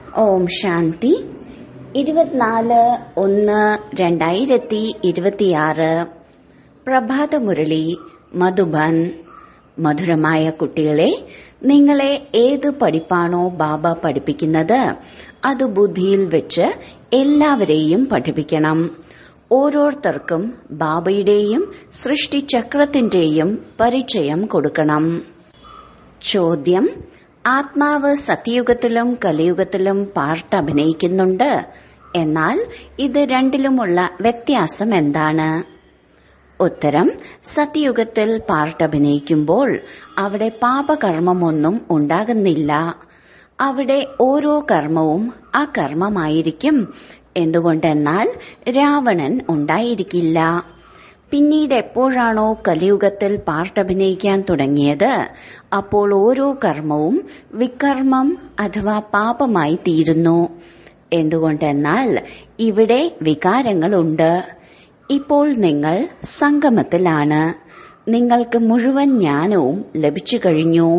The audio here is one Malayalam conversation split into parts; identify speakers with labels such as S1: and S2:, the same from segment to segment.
S1: ഓം ശാന്തി ഇരുപത്തിനാല് ഒന്ന് രണ്ടായിരത്തി ഇരുപത്തിയാറ് പ്രഭാതമുരളി മധുബൻ മധുരമായ കുട്ടികളെ നിങ്ങളെ ഏത് പഠിപ്പാണോ ബാബ പഠിപ്പിക്കുന്നത് അത് ബുദ്ധിയിൽ വെച്ച് എല്ലാവരെയും പഠിപ്പിക്കണം ഓരോരുത്തർക്കും ബാബയുടെയും സൃഷ്ടിചക്രത്തിന്റെയും പരിചയം കൊടുക്കണം ചോദ്യം ആത്മാവ് സത്യയുഗത്തിലും കലിയുഗത്തിലും പാർട്ട് അഭിനയിക്കുന്നുണ്ട് എന്നാൽ ഇത് രണ്ടിലുമുള്ള വ്യത്യാസം എന്താണ് ഉത്തരം സത്യയുഗത്തിൽ പാർട്ട് അഭിനയിക്കുമ്പോൾ അവിടെ പാപകർമ്മമൊന്നും ഉണ്ടാകുന്നില്ല അവിടെ ഓരോ കർമ്മവും ആ കർമ്മമായിരിക്കും എന്തുകൊണ്ടെന്നാൽ രാവണൻ ഉണ്ടായിരിക്കില്ല പിന്നീട് എപ്പോഴാണോ കലിയുഗത്തിൽ പാർട്ട് അഭിനയിക്കാൻ തുടങ്ങിയത് അപ്പോൾ ഓരോ കർമ്മവും വികർമ്മം അഥവാ പാപമായി തീരുന്നു എന്തുകൊണ്ടെന്നാൽ ഇവിടെ വികാരങ്ങളുണ്ട് ഇപ്പോൾ നിങ്ങൾ സംഗമത്തിലാണ് നിങ്ങൾക്ക് മുഴുവൻ ജ്ഞാനവും ലഭിച്ചു കഴിഞ്ഞു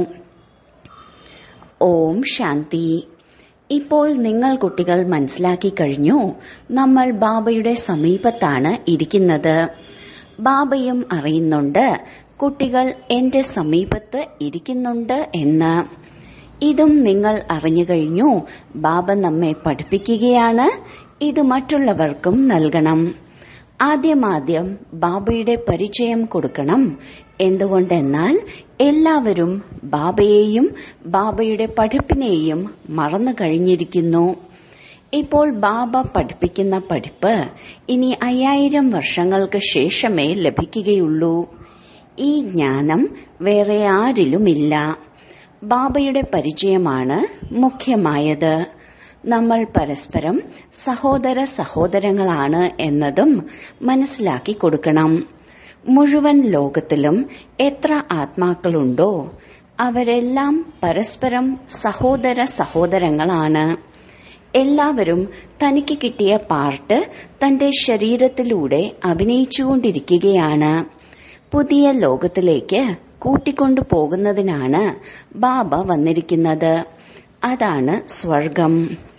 S1: ഓം ശാന്തി ഇപ്പോൾ നിങ്ങൾ കുട്ടികൾ മനസ്സിലാക്കി കഴിഞ്ഞു നമ്മൾ ബാബയുടെ സമീപത്താണ് ഇരിക്കുന്നത് ബാബയും അറിയുന്നുണ്ട് കുട്ടികൾ എന്റെ സമീപത്ത് ഇരിക്കുന്നുണ്ട് എന്ന് ഇതും നിങ്ങൾ അറിഞ്ഞു കഴിഞ്ഞു ബാബ നമ്മെ പഠിപ്പിക്കുകയാണ് ഇത് മറ്റുള്ളവർക്കും നൽകണം ആദ്യമാദ്യം ബാബയുടെ പരിചയം കൊടുക്കണം എന്തുകൊണ്ടെന്നാൽ എല്ലാവരും ബാബയെയും ബാബയുടെ പഠിപ്പിനെയും മറന്നു കഴിഞ്ഞിരിക്കുന്നു ഇപ്പോൾ ബാബ പഠിപ്പിക്കുന്ന പഠിപ്പ് ഇനി അയ്യായിരം വർഷങ്ങൾക്ക് ശേഷമേ ലഭിക്കുകയുള്ളൂ ഈ ജ്ഞാനം വേറെ ആരിലുമില്ല ബാബയുടെ പരിചയമാണ് മുഖ്യമായത് നമ്മൾ പരസ്പരം സഹോദര സഹോദരങ്ങളാണ് എന്നതും മനസ്സിലാക്കി കൊടുക്കണം മുഴുവൻ ലോകത്തിലും എത്ര ആത്മാക്കളുണ്ടോ അവരെല്ലാം പരസ്പരം സഹോദര സഹോദരങ്ങളാണ് എല്ലാവരും തനിക്ക് കിട്ടിയ പാർട്ട് തന്റെ ശരീരത്തിലൂടെ അഭിനയിച്ചുകൊണ്ടിരിക്കുകയാണ് പുതിയ ലോകത്തിലേക്ക് കൂട്ടിക്കൊണ്ടു പോകുന്നതിനാണ് ബാബ വന്നിരിക്കുന്നത് അതാണ് സ്വർഗം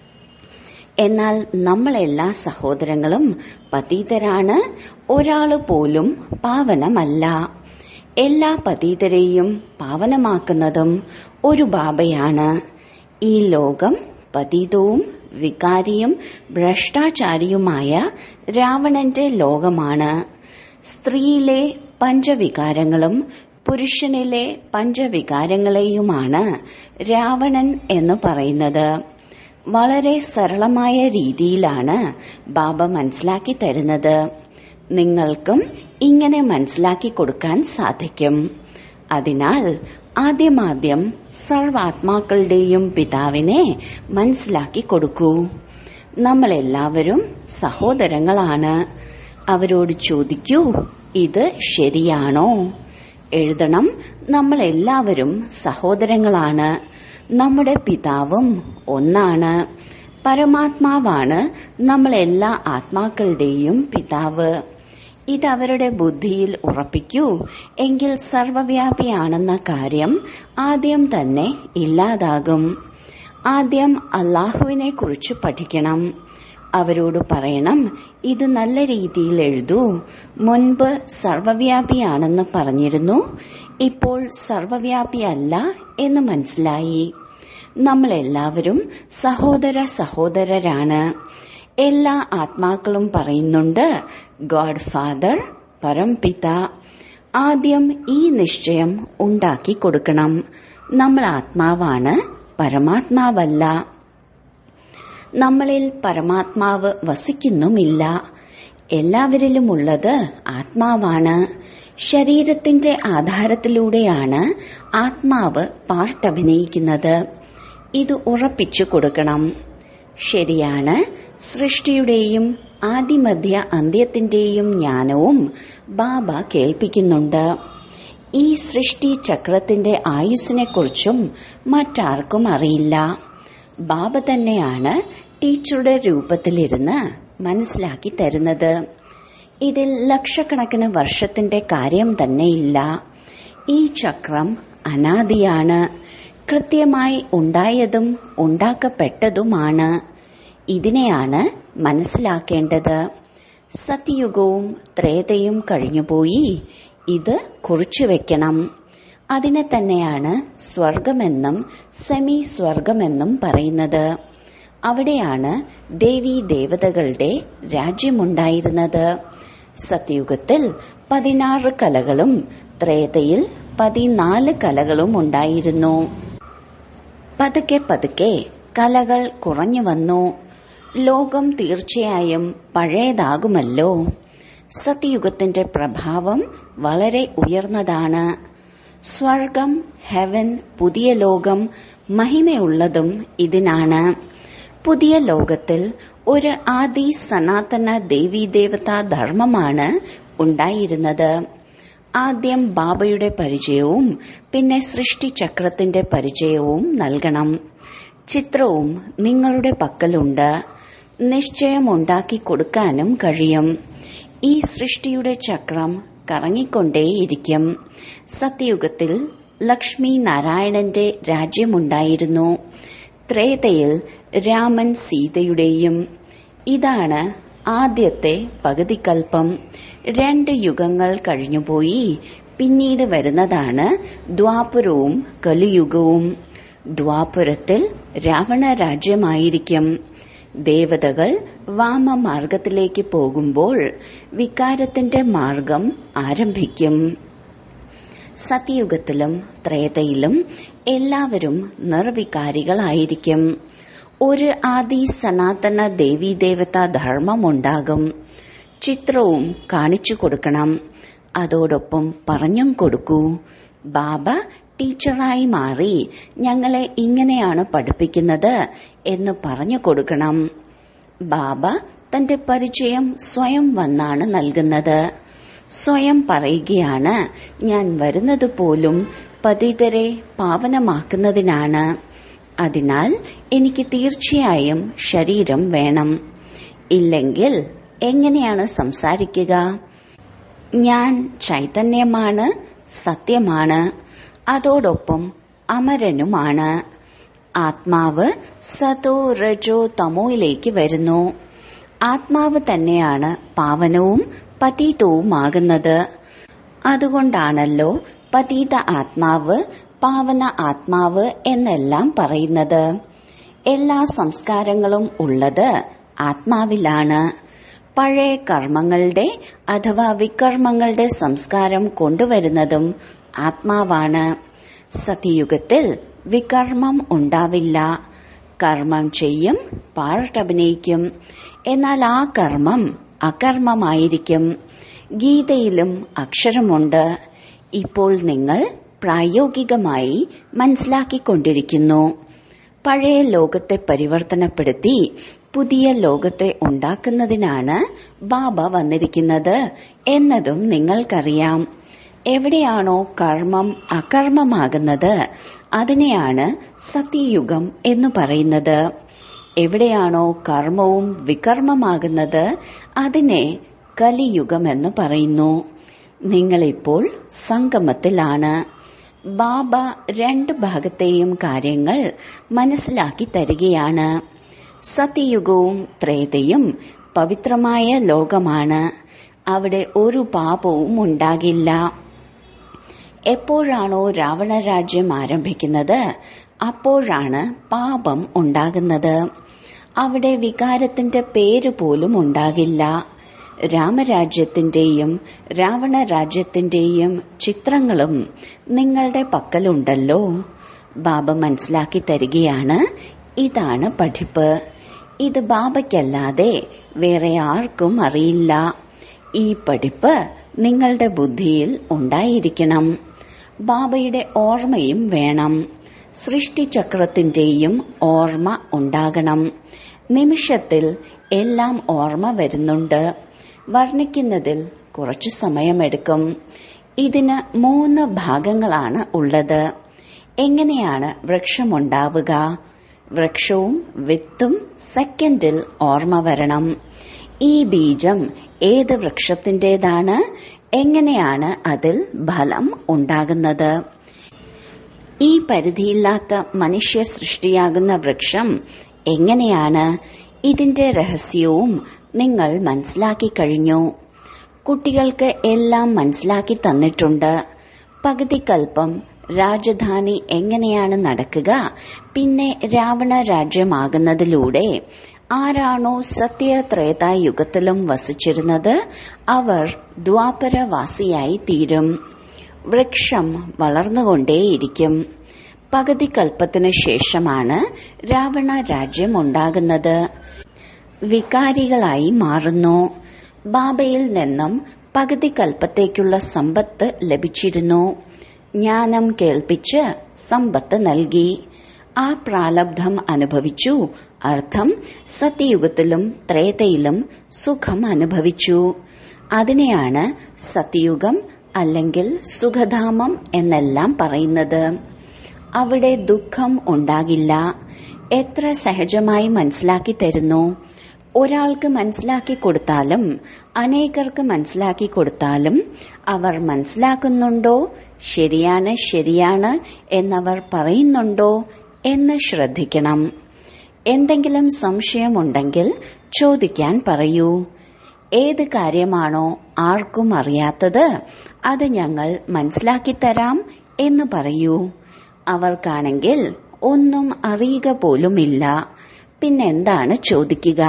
S1: എന്നാൽ നമ്മളെല്ലാ സഹോദരങ്ങളും പതീതരാണ് ഒരാള് പോലും പാവനമല്ല എല്ലാ പതീതരെയും പാവനമാക്കുന്നതും ഒരു ബാബയാണ് ഈ ലോകം പതീതവും വികാരിയും ഭ്രഷ്ടാചാരിയുമായ രാവണന്റെ ലോകമാണ് സ്ത്രീയിലെ പഞ്ചവികാരങ്ങളും പുരുഷനിലെ പഞ്ചവികാരങ്ങളെയുമാണ് രാവണൻ എന്ന് പറയുന്നത് വളരെ സരളമായ രീതിയിലാണ് ബാബ മനസ്സിലാക്കി തരുന്നത് നിങ്ങൾക്കും ഇങ്ങനെ മനസ്സിലാക്കി കൊടുക്കാൻ സാധിക്കും അതിനാൽ ആദ്യമാദ്യം സർവാത്മാക്കളുടെയും പിതാവിനെ മനസ്സിലാക്കി കൊടുക്കൂ നമ്മളെല്ലാവരും സഹോദരങ്ങളാണ് അവരോട് ചോദിക്കൂ ഇത് ശരിയാണോ എഴുതണം നമ്മളെല്ലാവരും സഹോദരങ്ങളാണ് നമ്മുടെ പിതാവും ഒന്നാണ് പരമാത്മാവാണ് നമ്മളെല്ലാ ആത്മാക്കളുടെയും പിതാവ് ഇതവരുടെ ബുദ്ധിയിൽ ഉറപ്പിക്കൂ എങ്കിൽ സർവവ്യാപിയാണെന്ന കാര്യം ആദ്യം തന്നെ ഇല്ലാതാകും ആദ്യം അള്ളാഹുവിനെ കുറിച്ച് പഠിക്കണം അവരോട് പറയണം ഇത് നല്ല രീതിയിൽ എഴുതൂ മുൻപ് സർവവ്യാപിയാണെന്ന് പറഞ്ഞിരുന്നു ഇപ്പോൾ സർവവ്യാപിയല്ല എന്ന് മനസ്സിലായി നമ്മളെല്ലാവരും സഹോദര സഹോദരരാണ് എല്ലാ ആത്മാക്കളും പറയുന്നുണ്ട് ഗോഡ് ഫാദർ പരംപിത ആദ്യം ഈ നിശ്ചയം ഉണ്ടാക്കി കൊടുക്കണം നമ്മൾ ആത്മാവാണ് പരമാത്മാവല്ല നമ്മളിൽ പരമാത്മാവ് വസിക്കുന്നുമില്ല എല്ലാവരിലുമുള്ളത് ആത്മാവാണ് ശരീരത്തിന്റെ ആധാരത്തിലൂടെയാണ് ആത്മാവ് പാർട്ടഭിനയിക്കുന്നത് ഇത് ഉറപ്പിച്ചു കൊടുക്കണം ശരിയാണ് സൃഷ്ടിയുടെയും ആദിമധ്യ അന്ത്യത്തിന്റെയും ജ്ഞാനവും ബാബ കേൾപ്പിക്കുന്നുണ്ട് ഈ സൃഷ്ടി ചക്രത്തിന്റെ ആയുസ്സിനെക്കുറിച്ചും മറ്റാർക്കും അറിയില്ല ബാബ തന്നെയാണ് ടീച്ചറുടെ രൂപത്തിലിരുന്ന് മനസ്സിലാക്കി തരുന്നത് ഇതിൽ ലക്ഷക്കണക്കിന് വർഷത്തിന്റെ കാര്യം തന്നെയില്ല ഈ ചക്രം അനാദിയാണ് കൃത്യമായി ഉണ്ടായതും ഉണ്ടാക്കപ്പെട്ടതുമാണ് ഇതിനെയാണ് മനസ്സിലാക്കേണ്ടത് സത്യയുഗവും ത്രേതയും കഴിഞ്ഞുപോയി ഇത് കുറിച്ചു വെക്കണം അതിനെ തന്നെയാണ് സ്വർഗമെന്നും സെമി സ്വർഗമെന്നും പറയുന്നത് അവിടെയാണ് ദേവീ ദേവതകളുടെ രാജ്യമുണ്ടായിരുന്നത് സത്യയുഗത്തിൽ പതിനാറ് കലകളും ത്രേതയിൽ പതിനാല് കലകളും ഉണ്ടായിരുന്നു പതുക്കെ പതുക്കെ കലകൾ കുറഞ്ഞു വന്നു ലോകം തീർച്ചയായും പഴയതാകുമല്ലോ സത്യയുഗത്തിന്റെ പ്രഭാവം വളരെ ഉയർന്നതാണ് സ്വർഗം ഹെവൻ പുതിയ ലോകം മഹിമയുള്ളതും ഇതിനാണ് പുതിയ ലോകത്തിൽ ഒരു ആദി സനാതന ദേവീദേവതാ ധർമ്മമാണ് ഉണ്ടായിരുന്നത് ആദ്യം ബാബയുടെ പരിചയവും പിന്നെ സൃഷ്ടിചക്രത്തിന്റെ പരിചയവും നൽകണം ചിത്രവും നിങ്ങളുടെ പക്കലുണ്ട് നിശ്ചയമുണ്ടാക്കി കൊടുക്കാനും കഴിയും ഈ സൃഷ്ടിയുടെ ചക്രം കറങ്ങിക്കൊണ്ടേയിരിക്കും സത്യയുഗത്തിൽ ലക്ഷ്മി നാരായണന്റെ രാജ്യമുണ്ടായിരുന്നു ത്രേതയിൽ രാമൻ സീതയുടെയും ഇതാണ് ആദ്യത്തെ പകുതിക്കൽപ്പം രണ്ട് യുഗങ്ങൾ കഴിഞ്ഞുപോയി പിന്നീട് വരുന്നതാണ് ദ്വാപുരവും കലിയുഗവും ദ്വാപുരത്തിൽ രാവണ രാജ്യമായിരിക്കും ദേവതകൾ വാമമാർഗത്തിലേക്ക് പോകുമ്പോൾ വികാരത്തിന്റെ മാർഗം ആരംഭിക്കും സത്യയുഗത്തിലും ത്രേതയിലും എല്ലാവരും നിർവികാരികളായിരിക്കും ഒരു ആദി സനാതന ദേവീദേവതാ ധർമ്മമുണ്ടാകും ചിത്രവും കാണിച്ചു കൊടുക്കണം അതോടൊപ്പം പറഞ്ഞും കൊടുക്കൂ ബാബ ടീച്ചറായി മാറി ഞങ്ങളെ ഇങ്ങനെയാണ് പഠിപ്പിക്കുന്നത് എന്ന് പറഞ്ഞു കൊടുക്കണം ബാബ തന്റെ പരിചയം സ്വയം വന്നാണ് നൽകുന്നത് സ്വയം പറയുകയാണ് ഞാൻ വരുന്നത് പോലും പതിതരെ പാവനമാക്കുന്നതിനാണ് അതിനാൽ എനിക്ക് തീർച്ചയായും ശരീരം വേണം ഇല്ലെങ്കിൽ എങ്ങനെയാണ് സംസാരിക്കുക ഞാൻ ചൈതന്യമാണ് സത്യമാണ് അതോടൊപ്പം അമരനുമാണ് ആത്മാവ് സതോ രജോ തമോയിലേക്ക് വരുന്നു ആത്മാവ് തന്നെയാണ് പാവനവും പതീതവുമാകുന്നത് അതുകൊണ്ടാണല്ലോ പതീത ആത്മാവ് പാവന ആത്മാവ് എന്നെല്ലാം പറയുന്നത് എല്ലാ സംസ്കാരങ്ങളും ഉള്ളത് ആത്മാവിലാണ് പഴയ കർമ്മങ്ങളുടെ അഥവാ വികർമ്മങ്ങളുടെ സംസ്കാരം കൊണ്ടുവരുന്നതും ആത്മാവാണ് സത്യയുഗത്തിൽ വികർമ്മം ഉണ്ടാവില്ല കർമ്മം ചെയ്യും പാട്ടഭിനയിക്കും എന്നാൽ ആ കർമ്മം അകർമ്മമായിരിക്കും ഗീതയിലും അക്ഷരമുണ്ട് ഇപ്പോൾ നിങ്ങൾ പ്രായോഗികമായി മനസ്സിലാക്കിക്കൊണ്ടിരിക്കുന്നു പഴയ ലോകത്തെ പരിവർത്തനപ്പെടുത്തി പുതിയ ലോകത്തെ ഉണ്ടാക്കുന്നതിനാണ് ബാബ വന്നിരിക്കുന്നത് എന്നതും നിങ്ങൾക്കറിയാം എവിടെയാണോ കർമ്മം അകർമ്മമാകുന്നത് അതിനെയാണ് സത്യയുഗം എന്ന് പറയുന്നത് എവിടെയാണോ കർമ്മവും വികർമ്മമാകുന്നത് അതിനെ കലിയുഗമെന്ന് പറയുന്നു നിങ്ങളിപ്പോൾ സംഗമത്തിലാണ് ബാബ രണ്ട് ഭാഗത്തെയും കാര്യങ്ങൾ മനസ്സിലാക്കി തരികയാണ് സത്യയുഗവും ത്രേതയും പവിത്രമായ ലോകമാണ് അവിടെ ഒരു പാപവും ഉണ്ടാകില്ല എപ്പോഴാണോ രാവണ രാജ്യം ആരംഭിക്കുന്നത് അപ്പോഴാണ് പാപം ഉണ്ടാകുന്നത് അവിടെ വികാരത്തിന്റെ പേര് പോലും ഉണ്ടാകില്ല രാമരാജ്യത്തിന്റെയും രാവണ രാജ്യത്തിന്റെയും ചിത്രങ്ങളും നിങ്ങളുടെ പക്കലുണ്ടല്ലോ ബാബ മനസ്സിലാക്കി തരികയാണ് ഇതാണ് പഠിപ്പ് ഇത് ബാബയ്ക്കല്ലാതെ വേറെ ആർക്കും അറിയില്ല ഈ പഠിപ്പ് നിങ്ങളുടെ ബുദ്ധിയിൽ ഉണ്ടായിരിക്കണം ബാബയുടെ ഓർമ്മയും വേണം സൃഷ്ടിചക്രത്തിന്റെയും ഓർമ്മ ഉണ്ടാകണം നിമിഷത്തിൽ എല്ലാം ഓർമ്മ വരുന്നുണ്ട് വർണ്ണിക്കുന്നതിൽ കുറച്ചു സമയമെടുക്കും ഇതിന് മൂന്ന് ഭാഗങ്ങളാണ് ഉള്ളത് എങ്ങനെയാണ് വൃക്ഷമുണ്ടാവുക വൃക്ഷവും വിത്തും സെക്കൻഡിൽ ഓർമ്മ വരണം ഈ ബീജം ഏത് വൃക്ഷത്തിന്റേതാണ് എങ്ങനെയാണ് അതിൽ ഫലം ഉണ്ടാകുന്നത് ഈ പരിധിയില്ലാത്ത മനുഷ്യ സൃഷ്ടിയാകുന്ന വൃക്ഷം എങ്ങനെയാണ് ഇതിന്റെ രഹസ്യവും നിങ്ങൾ മനസ്സിലാക്കി കഴിഞ്ഞു കുട്ടികൾക്ക് എല്ലാം മനസ്സിലാക്കി തന്നിട്ടുണ്ട് പകുതി കൽപ്പം രാജധാനി എങ്ങനെയാണ് നടക്കുക പിന്നെ രാവണ രാജ്യമാകുന്നതിലൂടെ ആരാണോ സത്യത്രേതായുഗത്തിലും വസിച്ചിരുന്നത് അവർ ദ്വാപരവാസിയായി തീരും വൃക്ഷം വളർന്നുകൊണ്ടേയിരിക്കും പകുതി കൽപ്പത്തിനു ശേഷമാണ് രാവണ രാജ്യം ഉണ്ടാകുന്നത് വികാരികളായി മാറുന്നു ബാബയിൽ നിന്നും പകുതി കൽപ്പത്തേക്കുള്ള സമ്പത്ത് ലഭിച്ചിരുന്നു ജ്ഞാനം കേൾപ്പിച്ച് സമ്പത്ത് നൽകി ആ പ്രാലബ്ധം അനുഭവിച്ചു അർത്ഥം സത്യയുഗത്തിലും ത്രേതയിലും സുഖം അനുഭവിച്ചു അതിനെയാണ് സത്യയുഗം അല്ലെങ്കിൽ സുഖധാമം എന്നെല്ലാം പറയുന്നത് അവിടെ ദുഃഖം ഉണ്ടാകില്ല എത്ര സഹജമായി മനസ്സിലാക്കി തരുന്നു ഒരാൾക്ക് മനസ്സിലാക്കി കൊടുത്താലും അനേകർക്ക് മനസ്സിലാക്കി കൊടുത്താലും അവർ മനസ്സിലാക്കുന്നുണ്ടോ ശരിയാണ് ശരിയാണ് എന്നവർ പറയുന്നുണ്ടോ എന്ന് ശ്രദ്ധിക്കണം എന്തെങ്കിലും സംശയമുണ്ടെങ്കിൽ ചോദിക്കാൻ പറയൂ ഏത് കാര്യമാണോ ആർക്കും അറിയാത്തത് അത് ഞങ്ങൾ മനസ്സിലാക്കി തരാം എന്ന് പറയൂ അവർക്കാണെങ്കിൽ ഒന്നും അറിയുക പോലുമില്ല പിന്നെന്താണ് ചോദിക്കുക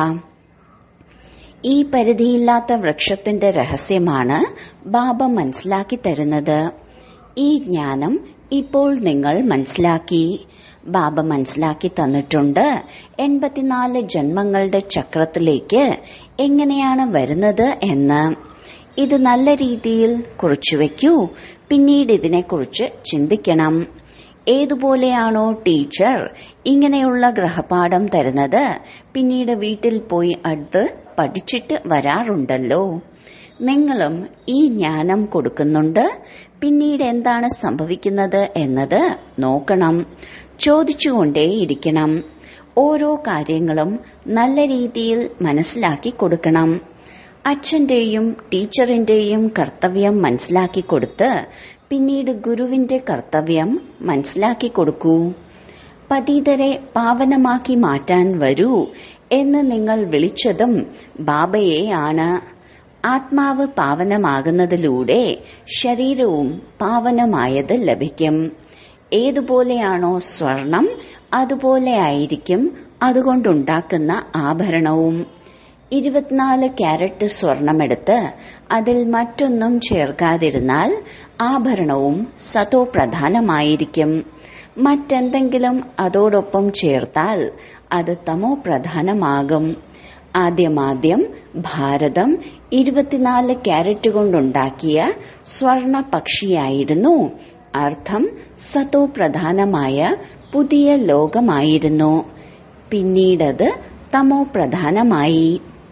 S1: ഈ പരിധിയില്ലാത്ത വൃക്ഷത്തിന്റെ രഹസ്യമാണ് ബാബ മനസ്സിലാക്കി തരുന്നത് ഈ ജ്ഞാനം ഇപ്പോൾ നിങ്ങൾ മനസ്സിലാക്കി ബാബ മനസ്സിലാക്കി തന്നിട്ടുണ്ട് എൺപത്തിനാല് ജന്മങ്ങളുടെ ചക്രത്തിലേക്ക് എങ്ങനെയാണ് വരുന്നത് എന്ന് ഇത് നല്ല രീതിയിൽ കുറിച്ചുവെക്കൂ പിന്നീട് ഇതിനെക്കുറിച്ച് ചിന്തിക്കണം ഏതുപോലെയാണോ ടീച്ചർ ഇങ്ങനെയുള്ള ഗ്രഹപാഠം തരുന്നത് പിന്നീട് വീട്ടിൽ പോയി അടുത്ത് പഠിച്ചിട്ട് വരാറുണ്ടല്ലോ നിങ്ങളും ഈ ജ്ഞാനം കൊടുക്കുന്നുണ്ട് പിന്നീട് എന്താണ് സംഭവിക്കുന്നത് എന്നത് നോക്കണം ചോദിച്ചുകൊണ്ടേയിരിക്കണം ഓരോ കാര്യങ്ങളും നല്ല രീതിയിൽ മനസ്സിലാക്കി കൊടുക്കണം അച്ഛന്റെയും ടീച്ചറിന്റെയും കർത്തവ്യം മനസ്സിലാക്കി കൊടുത്ത് പിന്നീട് ഗുരുവിന്റെ കർത്തവ്യം മനസ്സിലാക്കി കൊടുക്കൂ പതീതരെ പാവനമാക്കി മാറ്റാൻ വരൂ എന്ന് നിങ്ങൾ വിളിച്ചതും ബാബയെ ആണ് ആത്മാവ് പാവനമാകുന്നതിലൂടെ ശരീരവും പാവനമായത് ലഭിക്കും ഏതുപോലെയാണോ സ്വർണം അതുപോലെ ആയിരിക്കും അതുകൊണ്ടുണ്ടാക്കുന്ന ആഭരണവും ഇരുപത്തിനാല് ക്യാരറ്റ് സ്വർണമെടുത്ത് അതിൽ മറ്റൊന്നും ചേർക്കാതിരുന്നാൽ ആഭരണവും സതോ പ്രധാനമായിരിക്കും മറ്റെന്തെങ്കിലും അതോടൊപ്പം ചേർത്താൽ അത് തമോ പ്രധാനമാകും ആദ്യമാദ്യം ഭാരതം ഇരുപത്തിനാല് ക്യാരറ്റ് കൊണ്ടുണ്ടാക്കിയ സ്വർണ പക്ഷിയായിരുന്നു അർത്ഥം സതോ പ്രധാനമായ പുതിയ ലോകമായിരുന്നു പിന്നീടത് തമോ പ്രധാനമായി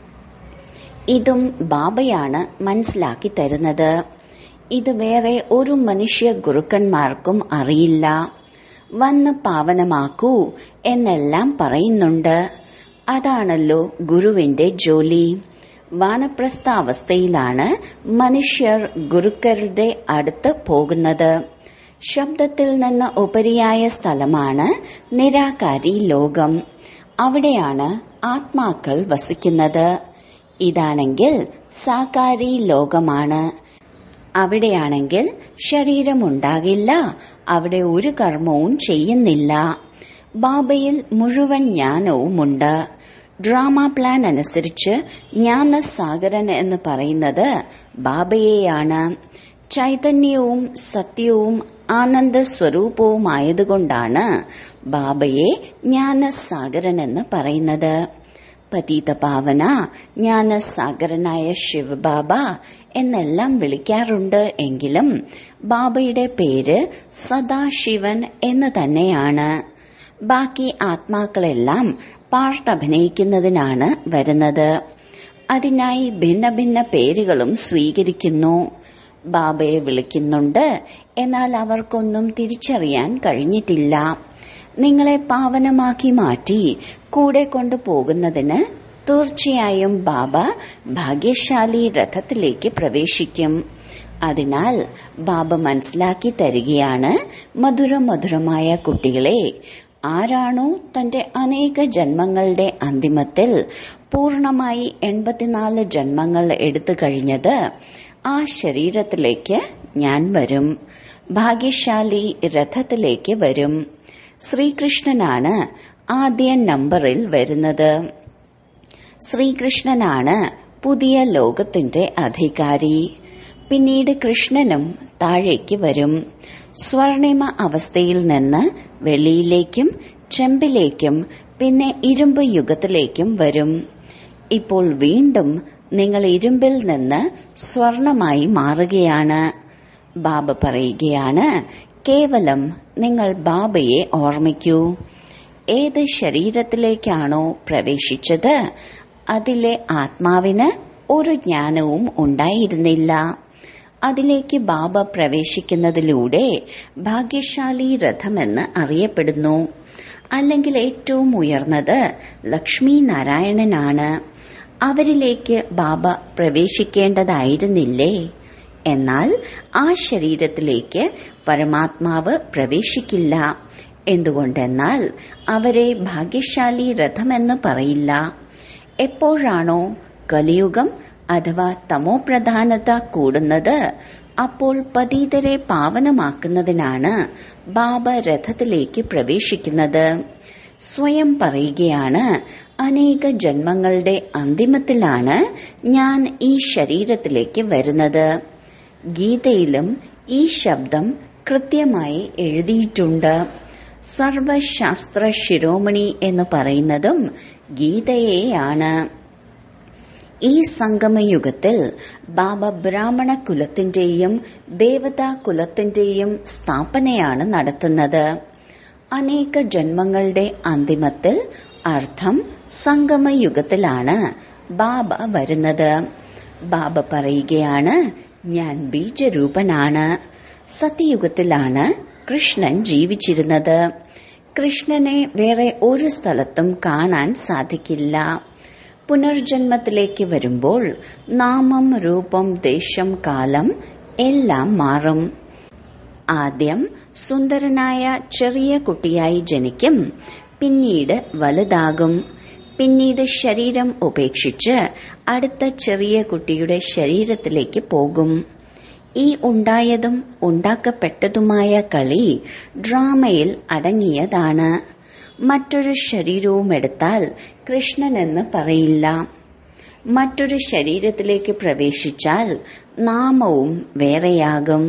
S1: ഇതും ബാബയാണ് മനസ്സിലാക്കി തരുന്നത് ഇത് വേറെ ഒരു മനുഷ്യ ഗുരുക്കന്മാർക്കും അറിയില്ല വന്ന് പാവനമാക്കൂ എന്നെല്ലാം പറയുന്നുണ്ട് അതാണല്ലോ ഗുരുവിന്റെ ജോലി വാനപ്രസ്ഥ അവസ്ഥയിലാണ് മനുഷ്യർ ഗുരുക്കരുടെ അടുത്ത് പോകുന്നത് ശബ്ദത്തിൽ നിന്ന് ഉപരിയായ സ്ഥലമാണ് നിരാകാരി ലോകം അവിടെയാണ് ആത്മാക്കൾ വസിക്കുന്നത് ഇതാണെങ്കിൽ സാകാരി ലോകമാണ് അവിടെയാണെങ്കിൽ ശരീരമുണ്ടാകില്ല അവിടെ ഒരു കർമ്മവും ചെയ്യുന്നില്ല ബാബയിൽ മുഴുവൻ ജ്ഞാനവുമുണ്ട് ഡ്രാമ പ്ലാൻ അനുസരിച്ച് ജ്ഞാനസാഗരൻ എന്ന് പറയുന്നത് ബാബയെയാണ് ചൈതന്യവും സത്യവും ആനന്ദ സ്വരൂപവുമായതുകൊണ്ടാണ് ബാബയെ ജ്ഞാനസാഗരൻ എന്ന് പറയുന്നത് പതീത പാവന ജ്ഞാനസാഗരനായ ശിവബാബ എന്നെല്ലാം വിളിക്കാറുണ്ട് എങ്കിലും ബാബയുടെ പേര് സദാശിവൻ എന്ന് തന്നെയാണ് ബാക്കി ആത്മാക്കളെല്ലാം പാർട്ട് അഭിനയിക്കുന്നതിനാണ് വരുന്നത് അതിനായി ഭിന്ന ഭിന്ന പേരുകളും സ്വീകരിക്കുന്നു ബാബയെ വിളിക്കുന്നുണ്ട് എന്നാൽ അവർക്കൊന്നും തിരിച്ചറിയാൻ കഴിഞ്ഞിട്ടില്ല നിങ്ങളെ പാവനമാക്കി മാറ്റി കൂടെ കൊണ്ടുപോകുന്നതിന് തീർച്ചയായും ബാബ ഭാഗ്യശാലി രഥത്തിലേക്ക് പ്രവേശിക്കും അതിനാൽ ബാബ മനസ്സിലാക്കി തരികയാണ് മധുര മധുരമായ കുട്ടികളെ ആരാണോ തന്റെ അനേക ജന്മങ്ങളുടെ അന്തിമത്തിൽ പൂർണമായി എൺപത്തിനാല് ജന്മങ്ങൾ എടുത്തു കഴിഞ്ഞത് ആ ശരീരത്തിലേക്ക് ഞാൻ വരും ഭാഗ്യശാലി രഥത്തിലേക്ക് വരും ശ്രീകൃഷ്ണനാണ് ആദ്യ നമ്പറിൽ വരുന്നത് ശ്രീകൃഷ്ണനാണ് പുതിയ ലോകത്തിന്റെ അധികാരി പിന്നീട് കൃഷ്ണനും താഴേക്ക് വരും സ്വർണിമ അവസ്ഥയിൽ നിന്ന് വെള്ളിയിലേക്കും ചെമ്പിലേക്കും പിന്നെ ഇരുമ്പ് യുഗത്തിലേക്കും വരും ഇപ്പോൾ വീണ്ടും നിങ്ങൾ ഇരുമ്പിൽ നിന്ന് സ്വർണമായി മാറുകയാണ് ബാബ പറയുകയാണ് കേവലം നിങ്ങൾ ബാബയെ ഓർമ്മിക്കൂ ഏത് ശരീരത്തിലേക്കാണോ പ്രവേശിച്ചത് അതിലെ ആത്മാവിന് ഒരു ജ്ഞാനവും ഉണ്ടായിരുന്നില്ല അതിലേക്ക് ബാബ പ്രവേശിക്കുന്നതിലൂടെ ഭാഗ്യശാലി രഥമെന്ന് അറിയപ്പെടുന്നു അല്ലെങ്കിൽ ഏറ്റവും ഉയർന്നത് ലക്ഷ്മി നാരായണനാണ് അവരിലേക്ക് ബാബ പ്രവേശിക്കേണ്ടതായിരുന്നില്ലേ എന്നാൽ ആ ശരീരത്തിലേക്ക് പരമാത്മാവ് പ്രവേശിക്കില്ല എന്തുകൊണ്ടെന്നാൽ അവരെ ഭാഗ്യശാലി രഥമെന്ന് പറയില്ല എപ്പോഴാണോ കലിയുഗം അഥവാ തമോപ്രധാനത കൂടുന്നത് അപ്പോൾ പതീതരെ പാവനമാക്കുന്നതിനാണ് ബാബ രഥത്തിലേക്ക് പ്രവേശിക്കുന്നത് സ്വയം പറയുകയാണ് അനേക ജന്മങ്ങളുടെ അന്തിമത്തിലാണ് ഞാൻ ഈ ശരീരത്തിലേക്ക് വരുന്നത് ഗീതയിലും ഈ ശബ്ദം കൃത്യമായി എഴുതിയിട്ടുണ്ട് സർവശാസ്ത്ര ശിരോമണി എന്ന് പറയുന്നതും ഗീതയെയാണ് ഈ സംഗമയുഗത്തിൽ ബാബ ബ്രാഹ്മണ കുലത്തിന്റെയും ദേവതാ കുലത്തിന്റെയും സ്ഥാപനയാണ് നടത്തുന്നത് അനേക ജന്മങ്ങളുടെ അന്തിമത്തിൽ അർത്ഥം സംഗമയുഗത്തിലാണ് ബാബ വരുന്നത് ബാബ പറയുകയാണ് ഞാൻ ബീജരൂപനാണ് സത്യയുഗത്തിലാണ് കൃഷ്ണൻ ജീവിച്ചിരുന്നത് കൃഷ്ണനെ വേറെ ഒരു സ്ഥലത്തും കാണാൻ സാധിക്കില്ല പുനർജന്മത്തിലേക്ക് വരുമ്പോൾ നാമം രൂപം ദേശം കാലം എല്ലാം മാറും ആദ്യം സുന്ദരനായ ചെറിയ കുട്ടിയായി ജനിക്കും പിന്നീട് വലുതാകും പിന്നീട് ശരീരം ഉപേക്ഷിച്ച് അടുത്ത ചെറിയ കുട്ടിയുടെ ശരീരത്തിലേക്ക് പോകും ഈ ഉണ്ടായതും ഉണ്ടാക്കപ്പെട്ടതുമായ കളി ഡ്രാമയിൽ അടങ്ങിയതാണ് മറ്റൊരു ശരീരവും എടുത്താൽ കൃഷ്ണൻ എന്ന് പറയില്ല മറ്റൊരു ശരീരത്തിലേക്ക് പ്രവേശിച്ചാൽ നാമവും വേറെയാകും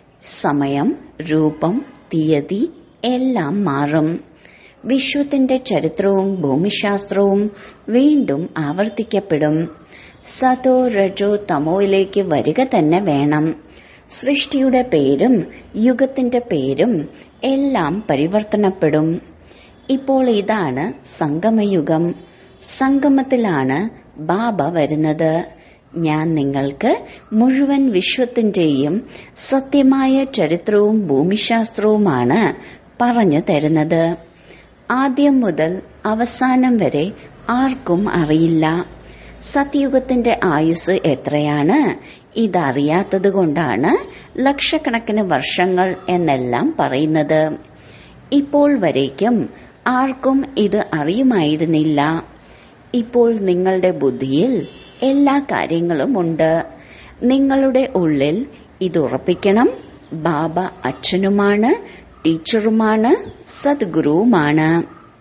S1: സമയം രൂപം തീയതി എല്ലാം മാറും വിശ്വത്തിന്റെ ചരിത്രവും ഭൂമിശാസ്ത്രവും വീണ്ടും ആവർത്തിക്കപ്പെടും സതോ രജോ തമോയിലേക്ക് വരിക തന്നെ വേണം സൃഷ്ടിയുടെ പേരും യുഗത്തിന്റെ പേരും എല്ലാം പരിവർത്തനപ്പെടും ഇപ്പോൾ ഇതാണ് സംഗമയുഗം സംഗമത്തിലാണ് ബാബ വരുന്നത് ഞാൻ നിങ്ങൾക്ക് മുഴുവൻ വിശ്വത്തിന്റെയും സത്യമായ ചരിത്രവും ഭൂമിശാസ്ത്രവുമാണ് പറഞ്ഞു തരുന്നത് ആദ്യം മുതൽ അവസാനം വരെ ആർക്കും അറിയില്ല സത്യയുഗത്തിന്റെ ആയുസ് എത്രയാണ് ഇതറിയാത്തത് കൊണ്ടാണ് ലക്ഷക്കണക്കിന് വർഷങ്ങൾ എന്നെല്ലാം പറയുന്നത് ഇപ്പോൾ വരേക്കും ആർക്കും ഇത് അറിയുമായിരുന്നില്ല ഇപ്പോൾ നിങ്ങളുടെ ബുദ്ധിയിൽ എല്ലാ കാര്യങ്ങളും ഉണ്ട് നിങ്ങളുടെ ഉള്ളിൽ ഇത് ഉറപ്പിക്കണം ബാബ അച്ഛനുമാണ് ടീച്ചറുമാണ് സദ്ഗുരുവുമാണ്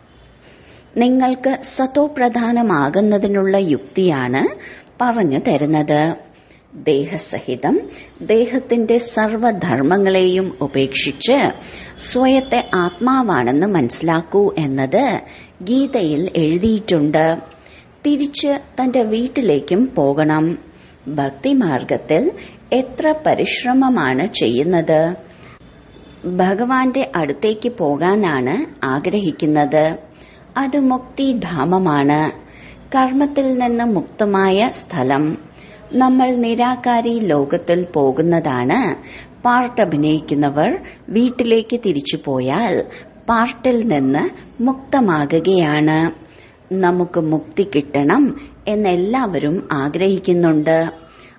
S1: നിങ്ങൾക്ക് സതോപ്രധാനമാകുന്നതിനുള്ള യുക്തിയാണ് പറഞ്ഞു തരുന്നത് ദേഹസഹിതം ദേഹത്തിന്റെ സർവധർമ്മങ്ങളെയും ഉപേക്ഷിച്ച് സ്വയത്തെ ആത്മാവാണെന്ന് മനസ്സിലാക്കൂ എന്നത് ഗീതയിൽ എഴുതിയിട്ടുണ്ട് തിരിച്ച് തന്റെ വീട്ടിലേക്കും പോകണം ഭക്തിമാർഗത്തിൽ എത്ര പരിശ്രമമാണ് ചെയ്യുന്നത് ഭഗവാന്റെ അടുത്തേക്ക് പോകാനാണ് ആഗ്രഹിക്കുന്നത് അത് മുക്തിധാമമാണ് കർമ്മത്തിൽ നിന്ന് മുക്തമായ സ്ഥലം നമ്മൾ നിരാകാരി ലോകത്തിൽ പോകുന്നതാണ് പാർട്ട് അഭിനയിക്കുന്നവർ വീട്ടിലേക്ക് തിരിച്ചു പോയാൽ പാർട്ടിൽ നിന്ന് മുക്തമാകുകയാണ് നമുക്ക് മുക്തി കിട്ടണം എന്നെല്ലാവരും ആഗ്രഹിക്കുന്നുണ്ട്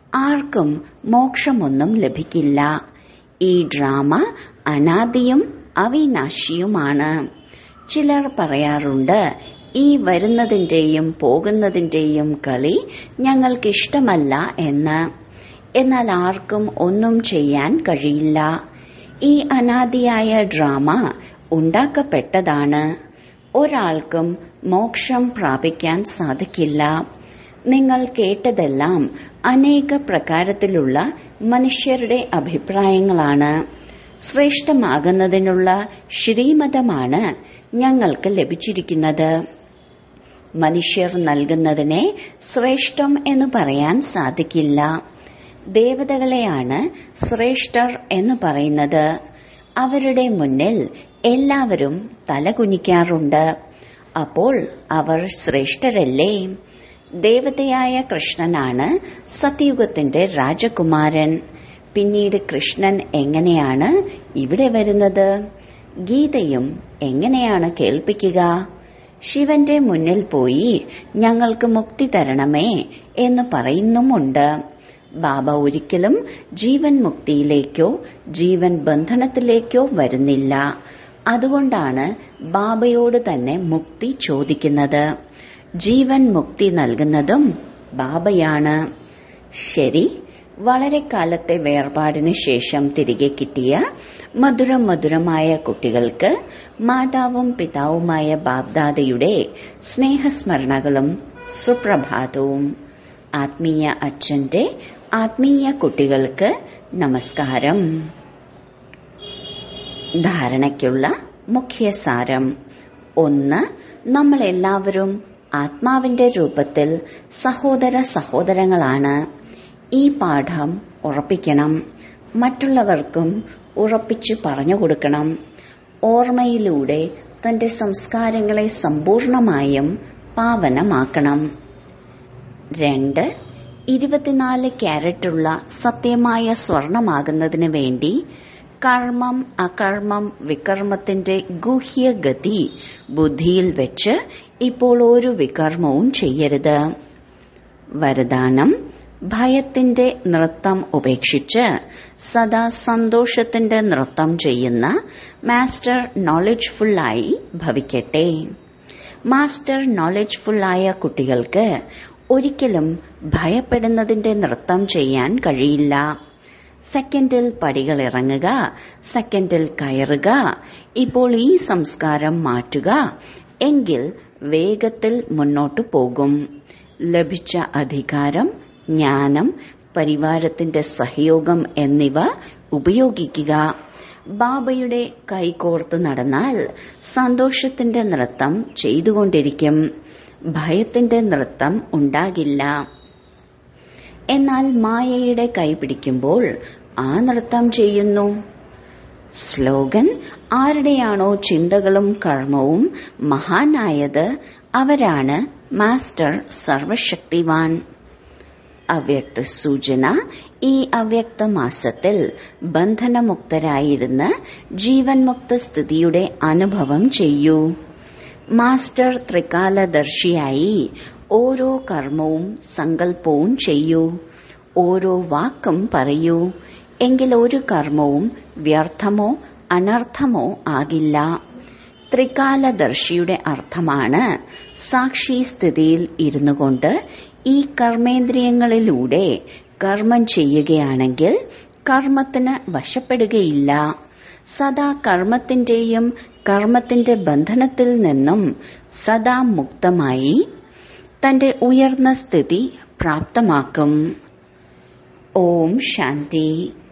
S1: ആർക്കും മോക്ഷമൊന്നും ലഭിക്കില്ല ഈ ഡ്രാമ അനാദിയും അവിനാശിയുമാണ് ചിലർ പറയാറുണ്ട് ഈ വരുന്നതിന്റെയും പോകുന്നതിന്റെയും കളി ഞങ്ങൾക്കിഷ്ടമല്ല എന്ന് എന്നാൽ ആർക്കും ഒന്നും ചെയ്യാൻ കഴിയില്ല ഈ അനാദിയായ ഡ്രാമ ഉണ്ടാക്കപ്പെട്ടതാണ് ഒരാൾക്കും മോക്ഷം പ്രാപിക്കാൻ സാധിക്കില്ല നിങ്ങൾ കേട്ടതെല്ലാം അനേക പ്രകാരത്തിലുള്ള മനുഷ്യരുടെ അഭിപ്രായങ്ങളാണ് ശ്രേഷ്ഠമാകുന്നതിനുള്ള ശ്രീമതമാണ് ഞങ്ങൾക്ക് ലഭിച്ചിരിക്കുന്നത് മനുഷ്യർ നൽകുന്നതിനെ ശ്രേഷ്ഠം എന്ന് പറയാൻ സാധിക്കില്ല ദേവതകളെയാണ് ശ്രേഷ്ഠർ എന്ന് പറയുന്നത് അവരുടെ മുന്നിൽ എല്ലാവരും തലകുനിക്കാറുണ്ട് അപ്പോൾ അവർ ശ്രേഷ്ഠരല്ലേ ദേവതയായ കൃഷ്ണനാണ് സത്യയുഗത്തിന്റെ രാജകുമാരൻ പിന്നീട് കൃഷ്ണൻ എങ്ങനെയാണ് ഇവിടെ വരുന്നത് ഗീതയും എങ്ങനെയാണ് കേൾപ്പിക്കുക ശിവന്റെ മുന്നിൽ പോയി ഞങ്ങൾക്ക് മുക്തി തരണമേ എന്ന് പറയുന്നുമുണ്ട് ബാബ ഒരിക്കലും ജീവൻ മുക്തിയിലേക്കോ ജീവൻ ബന്ധനത്തിലേക്കോ വരുന്നില്ല അതുകൊണ്ടാണ് ബാബയോട് തന്നെ മുക്തി ചോദിക്കുന്നത് ജീവൻ മുക്തി നൽകുന്നതും ബാബയാണ് ശരി വളരെ കാലത്തെ വേർപാടിന് ശേഷം തിരികെ കിട്ടിയ മധുരം മധുരമായ കുട്ടികൾക്ക് മാതാവും പിതാവുമായ ബാബ്ദാദയുടെ സ്നേഹസ്മരണകളും സുപ്രഭാതവും ആത്മീയ അച്ഛന്റെ ആത്മീയ കുട്ടികൾക്ക് നമസ്കാരം ധാരണയ്ക്കുള്ള മുഖ്യസാരം ഒന്ന് നമ്മൾ എല്ലാവരും ആത്മാവിന്റെ രൂപത്തിൽ സഹോദര സഹോദരങ്ങളാണ് ഈ പാഠം ഉറപ്പിക്കണം മറ്റുള്ളവർക്കും ഉറപ്പിച്ചു പറഞ്ഞു കൊടുക്കണം ഓർമ്മയിലൂടെ തന്റെ സംസ്കാരങ്ങളെ സമ്പൂർണമായും പാവനമാക്കണം രണ്ട് ഇരുപത്തിനാല് ക്യാരറ്റുള്ള സത്യമായ സ്വർണമാകുന്നതിന് വേണ്ടി കർമ്മം അകർമ്മം വികർമ്മത്തിന്റെ ഗുഹ്യഗതി ബുദ്ധിയിൽ വെച്ച് ഇപ്പോൾ ഒരു വികർമ്മവും ചെയ്യരുത് വരദാനം ഭയത്തിന്റെ നൃത്തം ഉപേക്ഷിച്ച് സദാ സന്തോഷത്തിന്റെ നൃത്തം ചെയ്യുന്ന മാസ്റ്റർ നോളജ്ഫുള്ളായി ഭവിക്കട്ടെ മാസ്റ്റർ നോളജ്ഫുള്ളായ കുട്ടികൾക്ക് ഒരിക്കലും ഭയപ്പെടുന്നതിന്റെ നൃത്തം ചെയ്യാൻ കഴിയില്ല സെക്കൻഡിൽ പടികൾ ഇറങ്ങുക സെക്കൻഡിൽ കയറുക ഇപ്പോൾ ഈ സംസ്കാരം മാറ്റുക എങ്കിൽ വേഗത്തിൽ മുന്നോട്ടു പോകും ലഭിച്ച അധികാരം ജ്ഞാനം പരിവാരത്തിന്റെ സഹയോഗം എന്നിവ ഉപയോഗിക്കുക ബാബയുടെ കൈകോർത്ത് നടന്നാൽ സന്തോഷത്തിന്റെ നൃത്തം ചെയ്തുകൊണ്ടിരിക്കും ഭയത്തിന്റെ നൃത്തം ഉണ്ടാകില്ല എന്നാൽ മായയുടെ കൈ പിടിക്കുമ്പോൾ ആ നൃത്തം ചെയ്യുന്നു സ്ലോഗൻ ആരുടെയാണോ ചിന്തകളും കർമ്മവും മഹാനായത് അവരാണ് മാസ്റ്റർ സർവശക്തിവാൻ അവ്യക്ത സൂചന ഈ അവ്യക്ത മാസത്തിൽ ബന്ധനമുക്തരായിരുന്ന് ജീവൻ മുക്ത സ്ഥിതിയുടെ അനുഭവം ചെയ്യൂ മാസ്റ്റർ ത്രികാലദർശിയായി ഓരോ കർമ്മവും സങ്കല്പവും ചെയ്യൂ ഓരോ വാക്കും പറയൂ എങ്കിൽ ഒരു കർമ്മവും വ്യർത്ഥമോ അനർത്ഥമോ ആകില്ല ത്രികാലദർശിയുടെ അർത്ഥമാണ് സാക്ഷി സ്ഥിതിയിൽ ഇരുന്നു കൊണ്ട് ഈ കർമ്മേന്ദ്രിയങ്ങളിലൂടെ കർമ്മം ചെയ്യുകയാണെങ്കിൽ കർമ്മത്തിന് വശപ്പെടുകയില്ല സദാ കർമ്മത്തിന്റെയും കർമ്മത്തിന്റെ ബന്ധനത്തിൽ നിന്നും സദാ മുക്തമായി തന്റെ ഉയർന്ന സ്ഥിതി പ്രാപ്തമാക്കും ഓം ശാന്തി